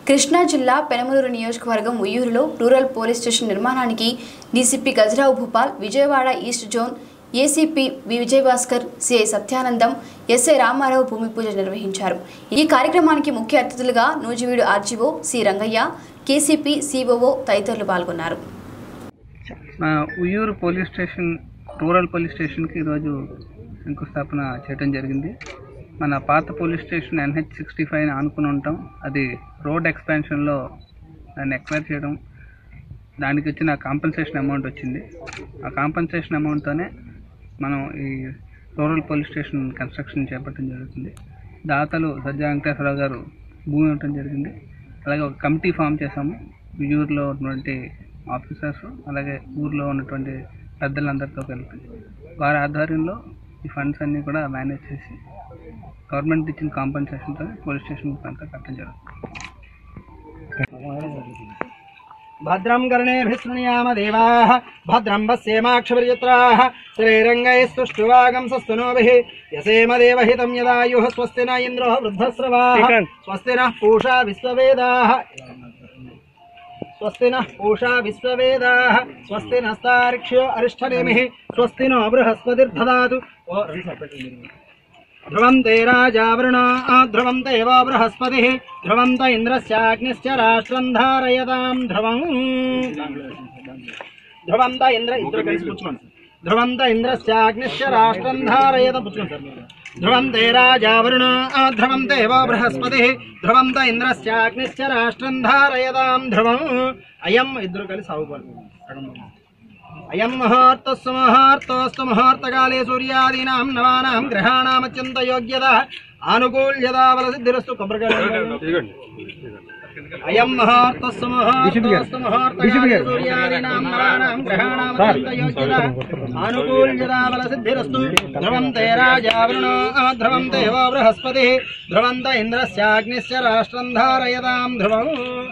కృష్ణా జిల్లా పెనమలూరు నియోజకవర్గం ఉయ్యూరులో రూరల్ పోలీస్ స్టేషన్ నిర్మాణానికి DCP Gajarao Bhupal Vijayawada east zone ACP V Vijayabhaskar CI Satyanandam SI Ramarao భూమి పూజ నిర్వహించారు ఈ కార్యక్రమానికి ముఖ్య అతిథులుగా నూజివీడు ఆర్జీఓ సి రంగయ్య కేసీపీ సిఓఓ తదితరులు పాల్గొన్నారు మా Vuyyuru police station rural police స్టేషన్కి ఈరోజు శంకుస్థాపన చేయడం జరిగింది మన పాత police station NH sixty five ఆనుకుని ఉంటాం అది రోడ్ ఎక్స్పాన్షన్లో దాన్ని ఎక్వైర్ చేయడం దానికి వచ్చిన కాంపన్సేషన్ అమౌంట్ వచ్చింది ఆ కాంపన్సేషన్ అమౌంట్తోనే మనం ఈ రూరల్ పోలీస్ స్టేషన్ కన్స్ట్రక్షన్ చేపట్టడం జరుగుతుంది దాతలు సజ్జా వెంకటేశ్వరరావు గారు భూమి ఇవ్వటం జరిగింది అలాగే ఒక కమిటీ ఫామ్ చేశాము ఊరిలో ఉన్నటువంటి ఆఫీసర్స్ అలాగే ఊర్లో ఉన్నటువంటి పెద్దలందరితో కలిపి వారి ఆధ్వర్యంలో ఈ ఫండ్స్ అన్నీ కూడా మేనేజ్ చేసి గవర్నమెంట్ ఇచ్చిన కాంపన్సేషన్తో పోలీస్ స్టేషన్ అంతా కట్టడం జరుగుతుంది భద్రం కర్ణేభిశృణుయామ దేవాः భద్రం పశ్యేమాక్షభిర్యత్రాः శ్రీరంగైస్తుష్టువాగంసస్తనోభిः యసేమ దేవహితం యదాయుः స్వస్తి న ఇంద్రో వృద్ధస్రవాः స్వస్తి నः పూషా విశ్వవేదాः స్వస్తి నः పూషా విశ్వవేదాः స్వస్తి నస్తార్క్ష్యో అరిష్టనేమిः స్వస్తి నో బృహస్పతిర్దదాతు ఓ ధ్రువం తే రాజావృణా ధ్రువం దేవో బృహస్పతి ధ్రువం త ఇంద్రస్యాగ్నిశ్చ రాష్ట్రం ధారయతాం ధ్రువం ధ్రువం త ఇంద్ర ఇద్దరు కలిసి పుచ్చుకోండి ధ్రువం త ఇంద్రస్యాగ్నిశ్చ రాష్ట్రం ధారయత పుచ్చుకోండి సార్ ధ్రువం తే రాజావృణ ధ్రువం దేవో బృహస్పతి ధ్రువం త ఇంద్రస్యాగ్నిశ్చ రాష్ట్రం ధారయతాం ధ్రువం అయం ఇద్దరు కలిసి ఆవుకోవాలి అయం ముహూర్తస్సు ముహూర్తోస్తు ముహూర్తకాలే సూర్యాదీనాం నవానాం గ్రహాణామత్యంత యోగ్యత ఆనుకూల్యత బలసిద్ధిరస్తు కొబ్బరికాయ అయం ముహూర్తస్సు ముహూర్తోస్తు ముహూర్తకాలే సూర్యాదీనాం నవానాం గ్రహాణామత్యంత యోగ్యత ఆనుకూల్యత బలసిద్ధిరస్తు ధ్రువం తే రాజావృణో ధ్రువం దేవో బృహస్పతి ధ్రువం త ఇంద్రస్యాగ్నిశ్చ రాష్ట్రం ధారయతాం ధ్రువం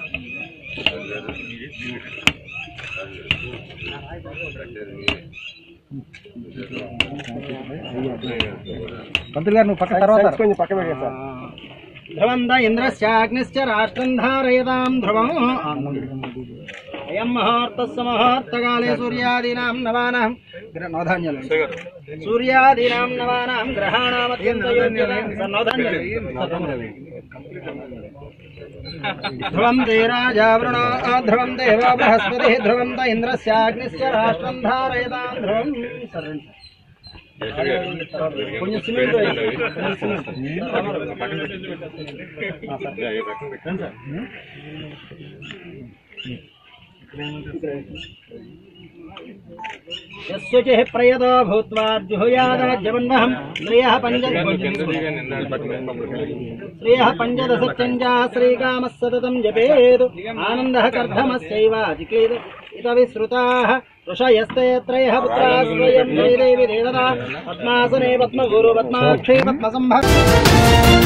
పంతులు గారు నువ్వు పక్క తర్వాత ధ్రువం ద ఇంద్రస్యాగ్నిశ్చ రాష్ట్రం ధారయతాం ధ్రువం అయం ముహూర్తస్సు ముహూర్తకాలే సూర్యాదీనాం నవానాం గ్ర- నవధాన్యాలు సూర్యాదీనాం నవానాం గ్రహాణామత్యంత యోగ్యత సార్, నవధాన్యాలు. ధ్రువం తే రాజావృణ ధ్రువం దేవ బృహస్పతి ధ్రువం త ఇంద్రస్యాగ్నిశ్చ రాష్ట్రం ధారయతాం ధ్రువం సరే కొంచెం సిమెంట్ వేయండి. కొంచెం సిమెంట్. ఆ, సార్. యస్సుచిః ప్రయదో భూత్వా జుహుయాదాజ్యవన్వహం శ్రేయः పంచ శ్రేయः పంచదశత్యంజా శ్రీకామः సతతం జపేత్ ఆనందः కర్ధమస్యైవ జికేత్ ఇత విశ్రుతాः ఋషయస్తే త్రయः పుత్రాः స్వయం దేవి దేవతా పద్మాసనే పద్మగురు పద్మాక్షే పద్మసంభ